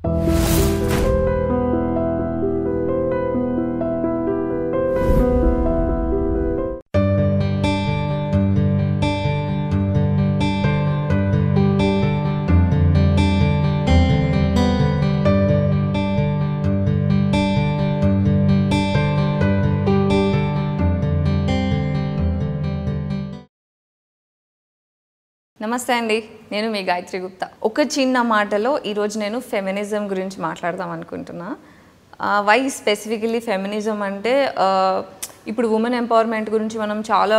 నమస్తే అండి నేను మీ గాయత్రి గుప్తా ఒక చిన్న మాటలో ఈరోజు నేను ఫెమినిజం గురించి మాట్లాడదాం అనుకుంటున్నా వై స్పెసిఫికలీ ఫెమినిజం అంటే ఆ, ఇప్పుడు ఉమెన్ ఎంపవర్మెంట్ గురించి మనం చాలా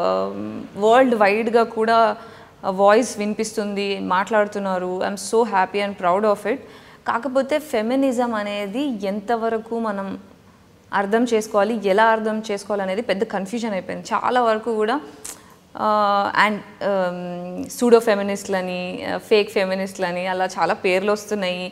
వరల్డ్ వైడ్గా కూడా వాయిస్ వినిపిస్తుంది మాట్లాడుతున్నారు I'm so happy and proud of it కాకపోతే ఫెమినిజం అనేది ఎంతవరకు మనం అర్థం చేసుకోవాలి ఎలా అర్థం చేసుకోవాలి అనేది పెద్ద కన్ఫ్యూజన్ అయిపోయింది చాలా వరకు కూడా అండ్ సూడో ఫెమినిస్ట్లని ఫేక్ ఫెమినిస్ట్లని అలా చాలా పేర్లు వస్తున్నాయి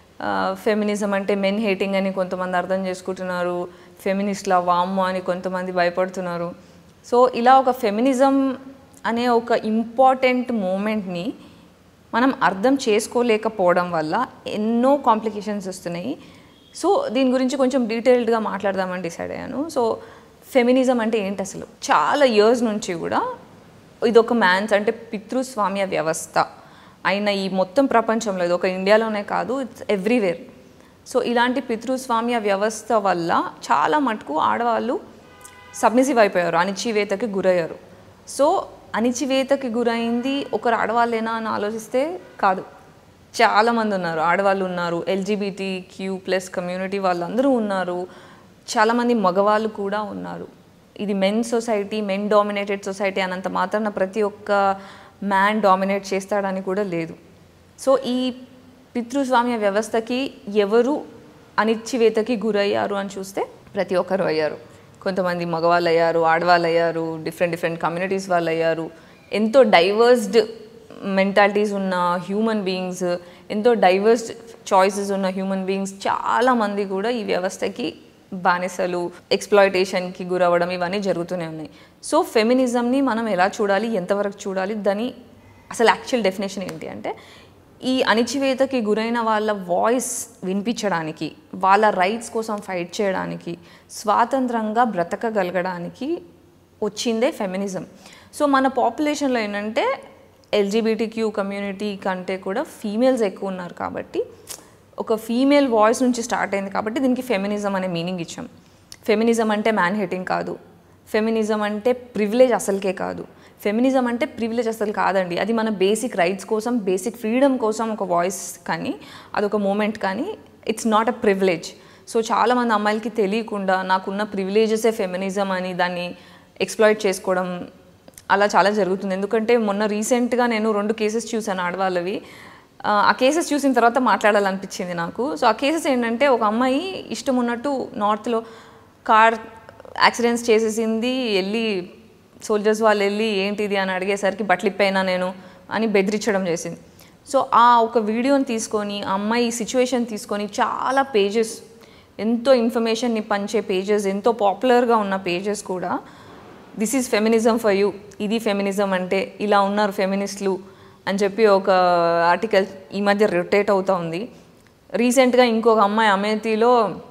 ఫెమినిజం అంటే మెన్ హేటింగ్ అని కొంతమంది అర్థం చేసుకుంటున్నారు ఫెమినిస్ట్ల వామ్మో అని కొంతమంది భయపడుతున్నారు సో ఇలా ఒక ఫెమినిజం అనే ఒక ఇంపార్టెంట్ మూమెంట్ని మనం అర్థం చేసుకోలేకపోవడం వల్ల ఎన్నో కాంప్లికేషన్స్ వస్తున్నాయి సో దీని గురించి కొంచెం డీటెయిల్డ్గా మాట్లాడదామని డిసైడ్ అయ్యాను సో ఫెమినిజం అంటే ఏంటి అసలు చాలా ఇయర్స్ నుంచి కూడా ఇది ఒక మ్యాన్స్ అంటే పితృస్వామ్య వ్యవస్థ అయిన ఈ మొత్తం ప్రపంచంలో ఇది ఒక ఇండియాలోనే కాదు ఇట్స్ ఎవ్రీవేర్ సో ఇలాంటి పితృస్వామ్య వ్యవస్థ వల్ల చాలా మటుకు ఆడవాళ్ళు సబ్మిసివ్ అయిపోయారు అణిచివేతకి గురయ్యారు సో అణిచివేతకి గురైంది ఒకరు ఆడవాళ్ళేనా అని ఆలోచిస్తే కాదు చాలామంది ఉన్నారు ఆడవాళ్ళు ఉన్నారు ఎల్జీబీటీ క్యూ ప్లస్ కమ్యూనిటీ వాళ్ళందరూ ఉన్నారు చాలామంది మగవాళ్ళు కూడా ఉన్నారు ఇది men society men dominated society అనంత మాత్రాన ప్రతి ఒక్క మ్యాన్ డామినేట్ చేస్తాడని కూడా లేదు సో ఈ పితృస్వామ్య వ్యవస్థకి ఎవరు అనిశ్చివేతకి గురయ్యారు అని చూస్తే ప్రతి ఒక్కరు అయ్యారు కొంతమంది మగవాళ్ళు అయ్యారు ఆడవాళ్ళు అయ్యారు డిఫరెంట్ డిఫరెంట్ కమ్యూనిటీస్ వాళ్ళు అయ్యారు ఎంతో డైవర్స్డ్ మెంటాలిటీస్ ఉన్న హ్యూమన్ బీయింగ్స్ ఎంతో డైవర్స్డ్ చాయిసెస్ ఉన్న హ్యూమన్ బీయింగ్స్ చాలామంది కూడా ఈ వ్యవస్థకి బానిసలు ఎక్స్ప్లాయిటేషన్కి గురవ్వడం ఇవన్నీ జరుగుతూనే ఉన్నాయి సో ఫెమినిజంని మనం ఎలా చూడాలి ఎంతవరకు చూడాలి దాని అసలు యాక్చువల్ డెఫినేషన్ ఏంటి అంటే ఈ అణిచివేతకి గురైన వాళ్ళ వాయిస్ వినిపించడానికి వాళ్ళ రైట్స్ కోసం ఫైట్ చేయడానికి స్వాతంత్రంగా బ్రతకగలగడానికి వచ్చిందే ఫెమినిజం సో మన పాపులేషన్లో ఏంటంటే ఎల్జీబీటీ క్యూ కమ్యూనిటీ కంటే కూడా ఫీమేల్స్ ఎక్కువ ఉన్నారు కాబట్టి ఒక ఫీమేల్ వాయిస్ నుంచి స్టార్ట్ అయింది కాబట్టి దీనికి ఫెమినిజం అనే మీనింగ్ ఇచ్చాం ఫెమినిజం అంటే మ్యాన్ హెటింగ్ కాదు ఫెమినిజం అంటే ప్రివిలేజ్ అసలుకే కాదు ఫెమినిజం అంటే ప్రివిలేజ్ అసలు కాదండి అది మన బేసిక్ రైట్స్ కోసం బేసిక్ ఫ్రీడమ్ కోసం ఒక వాయిస్ కానీ అదొక మూమెంట్ కానీ it's not a privilege so చాలామంది అమ్మాయిలకి తెలియకుండా నాకున్న ప్రివిలేజెసే ఫెమినిజం అని దాన్ని ఎక్స్ప్లాయిట్ చేసుకోవడం అలా చాలా జరుగుతుంది ఎందుకంటే మొన్న రీసెంట్గా నేను రెండు కేసెస్ చూశాను ఆడవాళ్ళవి ఆ, ఆ కేసెస్ చూసిన తర్వాత మాట్లాడాలనిపించింది నాకు సో ఆ కేసెస్ ఏంటంటే ఒక అమ్మాయి ఇష్టం ఉన్నట్టు నార్త్లో కార్ యాక్సిడెంట్స్ చేసేసింది వెళ్ళి సోల్జర్స్ వాళ్ళు వెళ్ళి ఏంటిది అని అడిగేసరికి బట్లిప్పైనా నేను అని బెదిరించడం చేసింది సో ఆ ఒక వీడియోని తీసుకొని ఆ అమ్మాయి సిచ్యువేషన్ తీసుకొని చాలా పేజెస్ ఎంతో ఇన్ఫర్మేషన్ని పంచే పేజెస్ ఎంతో పాపులర్గా ఉన్న పేజెస్ కూడా this is feminism for you ఇది ఫెమినిజం అంటే ఇలా ఉన్నారు ఫెమినిస్టులు అని చెప్పి ఒక ఆర్టికల్ ఈ మధ్య రొటేట్ అవుతూ ఉంది రీసెంట్గా ఇంకొక అమ్మాయి అమేథీలో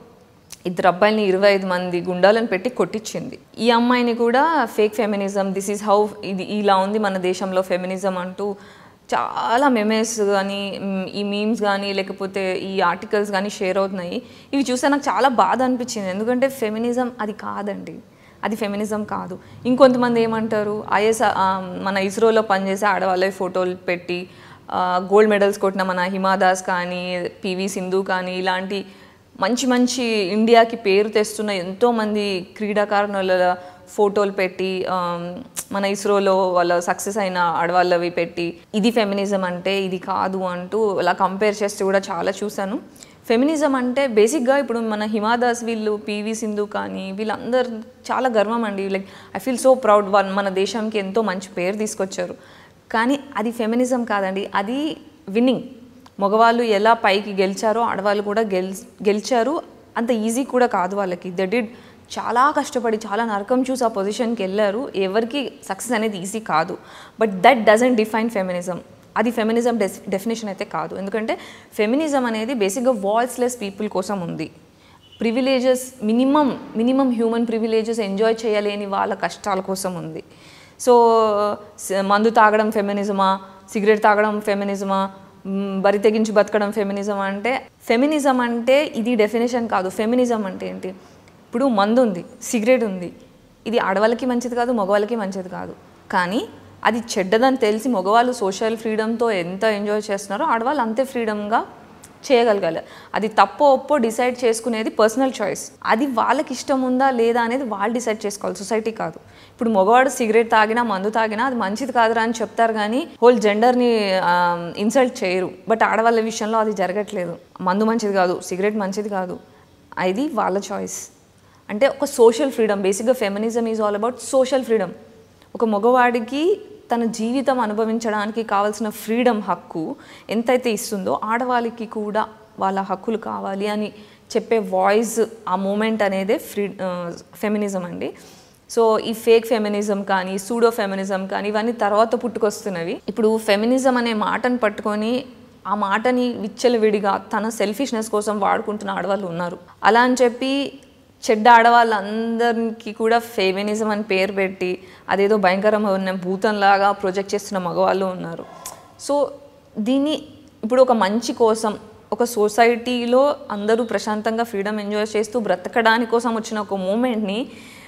ఇద్దరు అబ్బాయిని ఇరవై ఐదు మంది గుండాలను పెట్టి కొట్టించింది ఈ అమ్మాయిని కూడా fake feminism this is how ఇది ఇలా ఉంది మన దేశంలో ఫెమినిజం అంటూ చాలా మెమేస్ కానీ మ్, ఈ మీమ్స్ కానీ లేకపోతే ఈ ఆర్టికల్స్ కానీ షేర్ అవుతున్నాయి ఇవి చూస్తే నాకు చాలా బాధ అనిపించింది ఎందుకంటే ఫెమినిజం అది కాదండి అది ఫెమినిజం కాదు ఇంకొంతమంది ఏమంటారు ఐఎస్ మన ఇస్రోలో పనిచేసే ఆడవాళ్ళ ఫోటోలు పెట్టి గోల్డ్ మెడల్స్ కొట్టిన మన హిమాదాస్ కానీ పివి సింధు కానీ ఇలాంటి మంచి మంచి ఇండియాకి పేరు తెస్తున్న ఎంతోమంది క్రీడాకారుల ఫోటోలు పెట్టి ఆ, మన ఇస్రోలో వాళ్ళ సక్సెస్ అయిన ఆడవాళ్ళవి పెట్టి ఇది ఫెమినిజం అంటే ఇది కాదు అంటూ అలా కంపేర్ చేస్తే కూడా చాలా చూశాను ఫెమినిజం అంటే బేసిక్గా ఇప్పుడు మన హిమాదాస్ వీళ్ళు పివి సింధు కానీ వీళ్ళందరూ చాలా గర్వం అండి like I feel so proud one మన దేశానికి ఎంతో మంచి పేరు తీసుకొచ్చారు కానీ అది ఫెమినిజం కాదండి అది విన్నింగ్ మగవాళ్ళు ఎలా పైకి గెలిచారో ఆడవాళ్ళు కూడా గెల్ గెలిచారు అంత ఈజీ కూడా కాదు వాళ్ళకి ద డిడ్ చాలా కష్టపడి చాలా నరకం చూసి ఆ పొజిషన్కి వెళ్ళారు ఎవరికి సక్సెస్ అనేది ఈజీ కాదు but that doesn't define feminism అది ఫెమినిజం డెస్ డెఫినేషన్ అయితే కాదు ఎందుకంటే ఫెమినిజం అనేది బేసిక్గా వాయిస్లెస్ పీపుల్ కోసం ఉంది privileges minimum minimum human privileges enjoy చేయలేని వాళ్ళ కష్టాల కోసం ఉంది సో స- మందు తాగడం ఫెమినిజమా సిగరెట్ తాగడం ఫెమినిజమా మ్, బరి తెగించి బతకడం ఫెమినిజం అంటే ఫెమినిజం అంటే ఇది డెఫినేషన్ కాదు ఫెమినిజం అంటే ఏంటి ఇప్పుడు మందు ఉంది సిగరెట్ ఉంది ఇది ఆడవాళ్ళకి మంచిది కాదు మగవాళ్ళకి మంచిది కాదు కానీ అది చెడ్డదని తెలిసి మగవాళ్ళు సోషల్ ఫ్రీడమ్తో ఎంత ఎంజాయ్ చేస్తున్నారో ఆడవాళ్ళు అంతే ఫ్రీడమ్గా చేయగలగాలి అది తప్పో ఒప్పో డిసైడ్ చేసుకునేది పర్సనల్ చాయిస్ అది వాళ్ళకి ఇష్టం ఉందా లేదా అనేది వాళ్ళు డిసైడ్ చేసుకోవాలి సొసైటీ కాదు ఇప్పుడు మగవాడు సిగరెట్ తాగినా మందు తాగినా అది మంచిది కాదురా అని చెప్తారు కానీ హోల్ జెండర్ని ఇన్సల్ట్ చేయరు బట్ ఆడవాళ్ళ విషయంలో అది జరగట్లేదు మందు మంచిది కాదు సిగరెట్ మంచిది కాదు అది వాళ్ళ చాయిస్ అంటే ఒక సోషల్ ఫ్రీడమ్ బేసిక్గా feminism is all about social freedom ఒక మగవాడికి తన జీవితం అనుభవించడానికి కావాల్సిన ఫ్రీడమ్ హక్కు ఎంతైతే ఇస్తుందో ఆడవాళ్ళకి కూడా వాళ్ళ హక్కులు కావాలి అని చెప్పే వాయిస్ ఆ మూమెంట్ అనేదే ఫ్రీ ఫెమినిజం అండి సో ఈ ఫేక్ ఫెమినిజం కానీ సూడో ఫెమినిజం కానీ ఇవన్నీ తర్వాత పుట్టుకొస్తున్నవి ఇప్పుడు ఫెమినిజం అనే మాటను పట్టుకొని ఆ మాటని విచ్చలవిడిగా తన సెల్ఫిష్నెస్ కోసం వాడుకుంటున్న ఆడవాళ్ళు ఉన్నారు అలా అని చెప్పి చెడ్డ ఆడవాళ్ళందరికీ కూడా ఫెమినిజం అని పేరు పెట్టి అదేదో భయంకరమైన భూతంలాగా ప్రొజెక్ట్ చేస్తున్న మగవాళ్ళు ఉన్నారు సో దీన్ని ఇప్పుడు ఒక మంచి కోసం ఒక సొసైటీలో అందరూ ప్రశాంతంగా ఫ్రీడమ్ ఎంజాయ్ చేస్తూ బ్రతకడానికి కోసం వచ్చిన ఒక మూమెంట్ని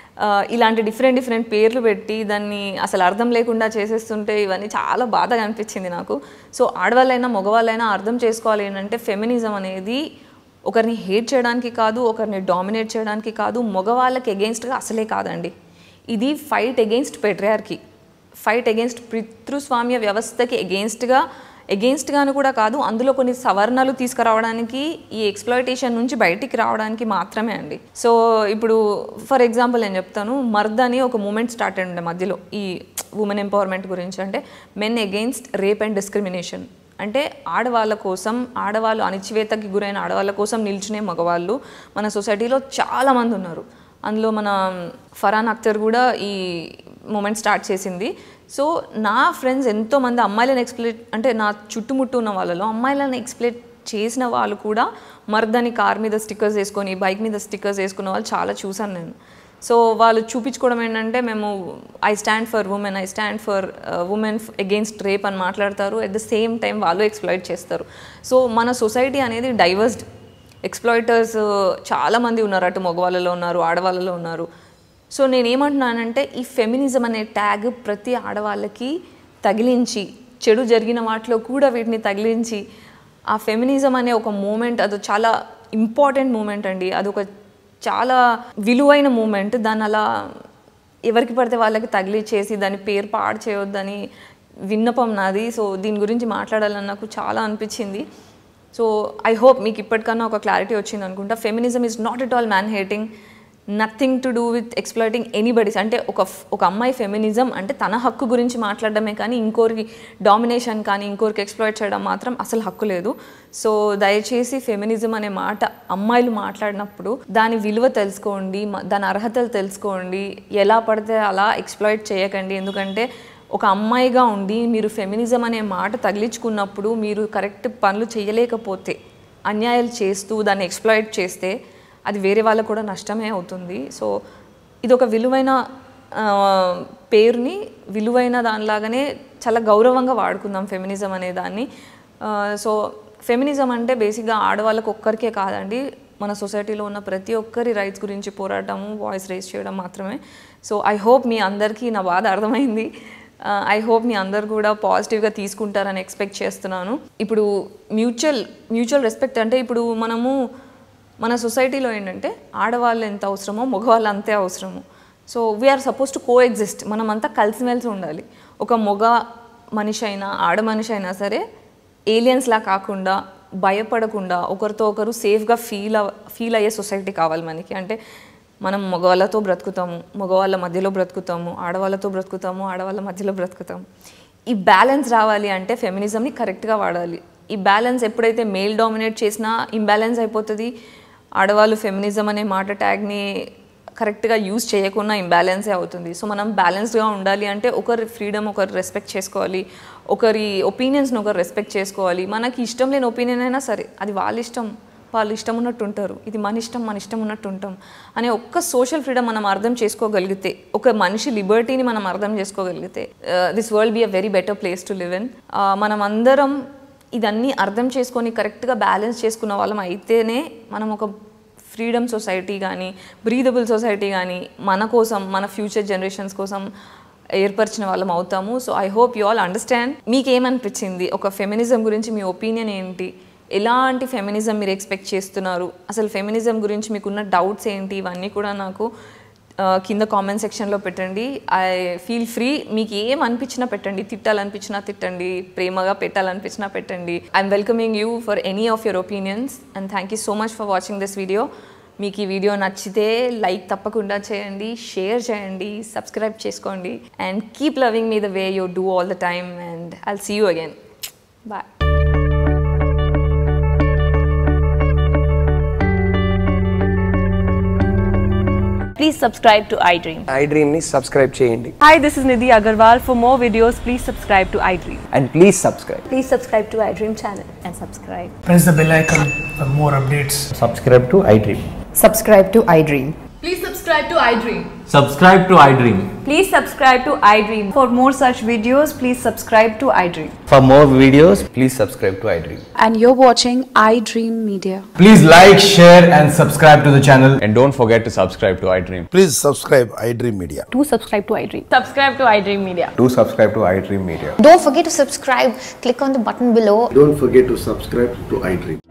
ఇలాంటి డిఫరెంట్ డిఫరెంట్ పేర్లు పెట్టి దాన్ని అసలు అర్థం లేకుండా చేసేస్తుంటే ఇవన్నీ చాలా బాధగా అనిపించింది నాకు సో ఆడవాళ్ళైనా మగవాళ్ళైనా అర్థం చేసుకోవాలి ఏంటంటే ఫెమినిజం అనేది ఒకరిని హేట్ చేయడానికి కాదు ఒకరిని డామినేట్ చేయడానికి కాదు మగవాళ్ళకి ఎగెన్స్ట్గా అసలే కాదండి ఇది fight against patriarchy fight against పితృస్వామ్య వ్యవస్థకి ఎగెన్స్ట్గా ఎగెన్స్ట్గాను కూడా కాదు అందులో కొన్ని సవరణలు తీసుకురావడానికి ఈ ఎక్స్ప్లాయిటేషన్ నుంచి బయటికి రావడానికి మాత్రమే అండి సో ఇప్పుడు ఫర్ ఎగ్జాంపుల్ నేను చెప్తాను మర్ద్ అని ఒక మూమెంట్ స్టార్ట్ అయ్యి ఉండే మధ్యలో ఈ ఉమెన్ ఎంపవర్మెంట్ గురించి అంటే men against rape and discrimination అంటే ఆడవాళ్ళ కోసం ఆడవాళ్ళు అణిచివేతకి గురైన ఆడవాళ్ళ కోసం నిల్చునే మగవాళ్ళు మన సొసైటీలో చాలామంది ఉన్నారు అందులో మన ఫరాన్ అఖ్తర్ కూడా ఈ మూమెంట్ స్టార్ట్ చేసింది సో నా ఫ్రెండ్స్ ఎంతోమంది అమ్మాయిలను ఎక్స్ప్లెయిట్ అంటే నా చుట్టుముట్టు ఉన్న వాళ్ళలో అమ్మాయిలను ఎక్స్ప్లెయిట్ చేసిన వాళ్ళు కూడా మర్దని కార్ మీద స్టిక్కర్స్ వేసుకొని బైక్ మీద స్టిక్కర్స్ వేసుకున్న వాళ్ళు చాలా చూసాను నేను సో వాళ్ళు చూపించుకోవడం ఏంటంటే మేము I stand for women I stand for women against rape అని మాట్లాడతారు అట్ ద సేమ్ టైం వాళ్ళు ఎక్స్ప్లాయిట్ చేస్తారు సో మన సొసైటీ అనేది డైవర్స్డ్ ఎక్స్ప్లాయిటర్స్ చాలామంది ఉన్నారు అటు మగవాళ్ళలో ఉన్నారు ఆడవాళ్ళలో ఉన్నారు సో నేనేమంటున్నానంటే ఈ ఫెమినిజం అనే ట్యాగ్ ప్రతి ఆడవాళ్ళకి తగిలించి చెడు జరిగిన వాటిలో కూడా వీటిని తగిలించి ఆ ఫెమినిజం అనే ఒక మూమెంట్ అది చాలా ఇంపార్టెంట్ మూమెంట్ అండి అదొక చాలా విలువైన మూమెంట్ దాన్ని అలా ఎవరికి పడితే వాళ్ళకి తగిలిచ్చేసి దాని పేరు పాడు చేయొద్దని విన్నపం నాది సో దీని గురించి మాట్లాడాలని నాకు చాలా అనిపించింది సో ఐ హోప్ మీకు ఇప్పటికన్నా ఒక క్లారిటీ వచ్చింది అనుకుంటా feminism is not at all man hating nothing to do with exploiting anybody's అంటే ఒక ఒక అమ్మాయి ఫెమినిజం అంటే తన హక్కు గురించి మాట్లాడడమే కానీ ఇంకోరికి డామినేషన్ కానీ ఇంకోరికి ఎక్స్ప్లాయిట్ చేయడం మాత్రం అసలు హక్కు లేదు సో దయచేసి ఫెమినిజం అనే మాట అమ్మాయిలు మాట్లాడినప్పుడు దాని విలువ తెలుసుకోండి మ- దాని అర్హతలు తెలుసుకోండి ఎలా పడితే అలా ఎక్స్ప్లాయిట్ చేయకండి ఎందుకంటే ఒక అమ్మాయిగా ఉండి మీరు ఫెమినిజం అనే మాట తగిలించుకున్నప్పుడు మీరు కరెక్ట్ పనులు చేయలేకపోతే అన్యాయాలు చేస్తూ దాన్ని ఎక్స్ప్లాయిట్ చేస్తే అది వేరే వాళ్ళకు కూడా నష్టమే అవుతుంది సో ఇది ఒక విలువైన ఆ, పేరుని విలువైన దానిలాగానే చాలా గౌరవంగా వాడుకుందాం ఫెమినిజం అనే దాన్ని ఆ, సో ఫెమినిజం అంటే బేసిక్గా ఆడవాళ్ళకు ఒక్కరికే కాదండి మన సొసైటీలో ఉన్న ప్రతి ఒక్కరి రైట్స్ గురించి పోరాటము వాయిస్ రేస్ చేయడం మాత్రమే సో ఐ హోప్ మీ అందరికీ నా బాధ అర్థమైంది ఐ హోప్ మీ అందరు కూడా పాజిటివ్గా తీసుకుంటారని ఎక్స్పెక్ట్ చేస్తున్నాను ఇప్పుడు మ్యూచువల్ మ్యూచువల్ రెస్పెక్ట్ అంటే ఇప్పుడు మనము మన సొసైటీలో ఏంటంటే ఆడవాళ్ళు ఎంత అవసరమో మగవాళ్ళు అంతే అవసరము so we're supposed to coexist మనమంతా కలిసిమెలిసి ఉండాలి ఒక మగ మనిషి అయినా ఆడ మనిషి అయినా సరే ఏలియన్స్లా కాకుండా భయపడకుండా ఒకరితో ఒకరు సేఫ్గా ఫీల్ ఫీల్ అయ్యే సొసైటీ కావాలి మనకి అంటే మనం మగవాళ్ళతో బ్రతుకుతాము మగవాళ్ళ మధ్యలో బ్రతుకుతాము ఆడవాళ్ళతో బ్రతుకుతాము ఆడవాళ్ళ మధ్యలో బ్రతుకుతాము ఈ బ్యాలెన్స్ రావాలి అంటే ఫెమినిజంని కరెక్ట్గా వాడాలి ఈ బ్యాలెన్స్ ఎప్పుడైతే మేల్ డామినేట్ చేసినా ఇంబ్యాలెన్స్ అయిపోతుంది ఆడవాళ్ళు ఫెమినిజం అనే మాట ట్యాగ్ని కరెక్ట్గా యూజ్ చేయకుండా ఇంబ్యాలెన్సే అవుతుంది సో మనం బ్యాలెన్స్డ్గా ఉండాలి అంటే ఒకరి ఫ్రీడమ్ ఒకరు రెస్పెక్ట్ చేసుకోవాలి ఒకరి ఒపీనియన్స్ని ఒకరు రెస్పెక్ట్ చేసుకోవాలి మనకి ఇష్టం లేని ఒపీనియన్ అయినా సరే అది వాళ్ళ ఇష్టం వాళ్ళు ఇష్టం ఉన్నట్టు ఉంటారు ఇది మన ఇష్టం మన ఇష్టం ఉన్నట్టు ఉంటాం అనే ఒక్క సోషల్ ఫ్రీడమ్ మనం అర్థం చేసుకోగలిగితే ఒక మనిషి లిబర్టీని మనం అర్థం చేసుకోగలిగితే this world be a very better place to live in మనం అందరం ఇదన్నీ అర్థం చేసుకొని కరెక్ట్గా బ్యాలెన్స్ చేసుకున్న వాళ్ళం అయితేనే మనం ఒక ఫ్రీడమ్ సొసైటీ కానీ బ్రీదబుల్ సొసైటీ కానీ మన కోసం మన ఫ్యూచర్ జనరేషన్స్ కోసం ఏర్పరిచిన వాళ్ళం అవుతాము so I hope you all understand మీకు ఏమనిపించింది ఒక ఫెమినిజం గురించి మీ ఒపీనియన్ ఏంటి ఎలాంటి ఫెమినిజం మీరు ఎక్స్పెక్ట్ చేస్తున్నారు అసలు ఫెమినిజం గురించి మీకున్న డౌట్స్ ఏంటి ఇవన్నీ కూడా నాకు ఆ, కింద కామెంట్ సెక్షన్లో పెట్టండి ఐ ఫీల్ ఫ్రీ మీకు ఏం అనిపించినా పెట్టండి తిట్టాలనిపించినా తిట్టండి ప్రేమగా పెట్టాలనిపించినా పెట్టండి I'm welcoming you for any of your opinions and thank you so much for watching this video మీకు ఈ వీడియో నచ్చితే లైక్ తప్పకుండా చేయండి షేర్ చేయండి సబ్స్క్రైబ్ చేసుకోండి and keep loving me the way you do all the time and I'll see you again bye Please subscribe to iDream. ఐ డ్రీమ్ని subscribe చేయండి Hi, this is Nidhi Agarwal. For more videos, please subscribe to iDream. And please subscribe Please subscribe to iDream channel and subscribe. press the bell icon for more updates. subscribe to iDream. subscribe to iDream. Please subscribe to iDream. Subscribe to iDream. Please subscribe to iDream. For more such videos, please subscribe to iDream. For more videos, please subscribe to iDream And you're watching iDream Media. Please like, share, and subscribe to the channel. and don't forget to subscribe to iDream. Please subscribe iDream Media. Do subscribe to iDream. Subscribe to iDream Media. Do subscribe to iDream Media. Don't forget to subscribe. Click on the button below Don't forget to subscribe to iDream.